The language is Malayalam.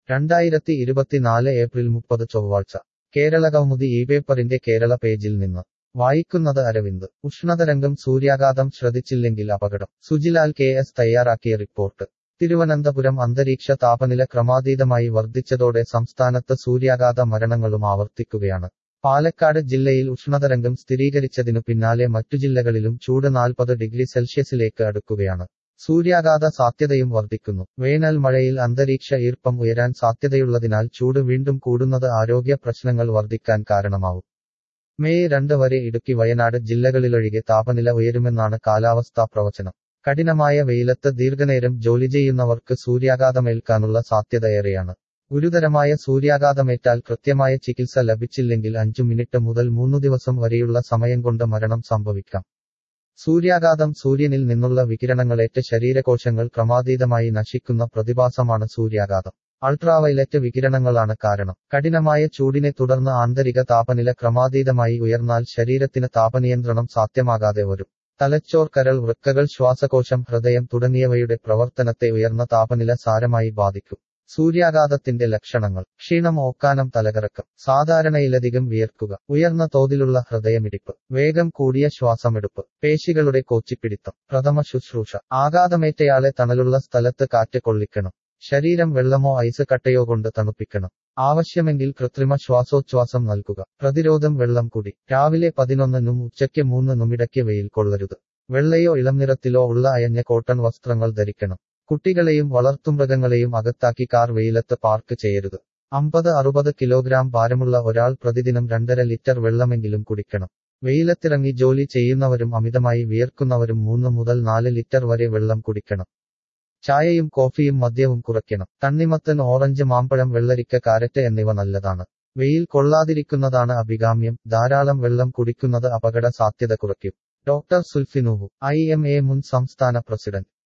രണ്ടായിരത്തി ഇരുപത്തിനാല് ഏപ്രിൽ മുപ്പത് ചൊവ്വാഴ്ച കേരള കൗമുദി ഈ പേപ്പറിന്റെ കേരള പേജിൽ നിന്ന് വായിക്കുന്നത് അരവിന്ദ് ഉഷ്ണതരംഗം സൂര്യാഘാതം ശ്രദ്ധിച്ചില്ലെങ്കിൽ അപകടം സുജിലാൽ കെ എസ് തയ്യാറാക്കിയ റിപ്പോർട്ട് തിരുവനന്തപുരം അന്തരീക്ഷ താപനില ക്രമാതീതമായി വർദ്ധിച്ചതോടെ സംസ്ഥാനത്ത് സൂര്യാഘാത മരണങ്ങളും ആവർത്തിക്കുകയാണ് പാലക്കാട് ജില്ലയിൽ ഉഷ്ണതരംഗം സ്ഥിരീകരിച്ചതിനു പിന്നാലെ മറ്റു ജില്ലകളിലും ചൂട് നാൽപ്പത് ഡിഗ്രി സെൽഷ്യസിലേക്ക് അടുക്കുകയാണ് സൂര്യാഘാത സാധ്യതയും വർദ്ധിക്കുന്നു വേനൽ മഴയിൽ അന്തരീക്ഷ ഈർപ്പം ഉയരാൻ സാധ്യതയുള്ളതിനാൽ ചൂട് വീണ്ടും കൂടുന്നത് ആരോഗ്യ പ്രശ്നങ്ങൾ വർദ്ധിക്കാൻ കാരണമാവും മെയ് രണ്ട് വരെ ഇടുക്കി വയനാട് ജില്ലകളിലൊഴികെ താപനില ഉയരുമെന്നാണ് കാലാവസ്ഥാ പ്രവചനം കഠിനമായ വെയിലത്ത് ദീർഘനേരം ജോലി ചെയ്യുന്നവർക്ക് സൂര്യാഘാതമേൽക്കാനുള്ള സാധ്യത ഏറെയാണ് ഗുരുതരമായ സൂര്യാഘാതമേറ്റാൽ കൃത്യമായ ചികിത്സ ലഭിച്ചില്ലെങ്കിൽ അഞ്ചു മിനിറ്റ് മുതൽ മൂന്നു ദിവസം വരെയുള്ള സമയം കൊണ്ട് മരണം സംഭവിക്കാം സൂര്യാഘാതം സൂര്യനിൽ നിന്നുള്ള വികിരണങ്ങളേറ്റ് ശരീരകോശങ്ങൾ ക്രമാതീതമായി നശിക്കുന്ന പ്രതിഭാസമാണ് സൂര്യാഘാതം അൾട്രാവയലറ്റ് വികിരണങ്ങളാണ് കാരണം കഠിനമായ ചൂടിനെ തുടർന്ന് ആന്തരിക താപനില ക്രമാതീതമായി ഉയർന്നാൽ ശരീരത്തിന് താപനിയന്ത്രണം സാധ്യമാകാതെ വരും തലച്ചോർ കരൾ വൃക്കകൾ ശ്വാസകോശം ഹൃദയം തുടങ്ങിയവയുടെ പ്രവർത്തനത്തെ ഉയർന്ന താപനില സാരമായി ബാധിക്കും സൂര്യാഘാതത്തിന്റെ ലക്ഷണങ്ങൾ ക്ഷീണം ഓക്കാനം തലകറക്കം സാധാരണയിലധികം വിയർക്കുക ഉയർന്ന തോതിലുള്ള ഹൃദയമിടിപ്പ് വേഗം കൂടിയ ശ്വാസമെടുപ്പ് പേശികളുടെ കോച്ചിപ്പിടിത്തം പ്രഥമ ശുശ്രൂഷ ആഘാതമേറ്റയാളെ തണലുള്ള സ്ഥലത്ത് കാറ്റ് കൊള്ളിക്കണം ശരീരം വെള്ളമോ ഐസ് കട്ടയോ കൊണ്ട് തണുപ്പിക്കണം ആവശ്യമെങ്കിൽ കൃത്രിമ ശ്വാസോച്ഛ്വാസം നൽകുക പ്രതിരോധം വെള്ളം കുടി രാവിലെ പതിനൊന്നിനും ഉച്ചയ്ക്ക് മൂന്നിനും ഇടയ്ക്ക് വെയിൽ കൊള്ളരുത് വെള്ളയോ ഇളംനിറത്തിലോ ഉള്ള അയഞ്ഞ കോട്ടൺ വസ്ത്രങ്ങൾ ധരിക്കണം കുട്ടികളെയും വളർത്തുമൃഗങ്ങളെയും അകത്താക്കി കാർ വെയിലത്ത് പാർക്ക് ചെയ്യരുത് അമ്പത് അറുപത് കിലോഗ്രാം ഭാരമുള്ള ഒരാൾ പ്രതിദിനം രണ്ടര ലിറ്റർ വെള്ളമെങ്കിലും കുടിക്കണം വെയിലത്തിറങ്ങി ജോലി ചെയ്യുന്നവരും അമിതമായി വിയർക്കുന്നവരും മൂന്ന് മുതൽ നാല് ലിറ്റർ വരെ വെള്ളം കുടിക്കണം ചായയും കോഫിയും മദ്യവും കുറയ്ക്കണം തണ്ണിമത്തൻ ഓറഞ്ച് മാമ്പഴം വെള്ളരിക്ക കാരറ്റ് എന്നിവ നല്ലതാണ് വെയിൽ കൊള്ളാതിരിക്കുന്നതാണ് അഭികാമ്യം ധാരാളം വെള്ളം കുടിക്കുന്നത് അപകട സാധ്യത കുറയ്ക്കും doctor Sulphi Noohu I M A മുൻ സംസ്ഥാന പ്രസിഡന്റ്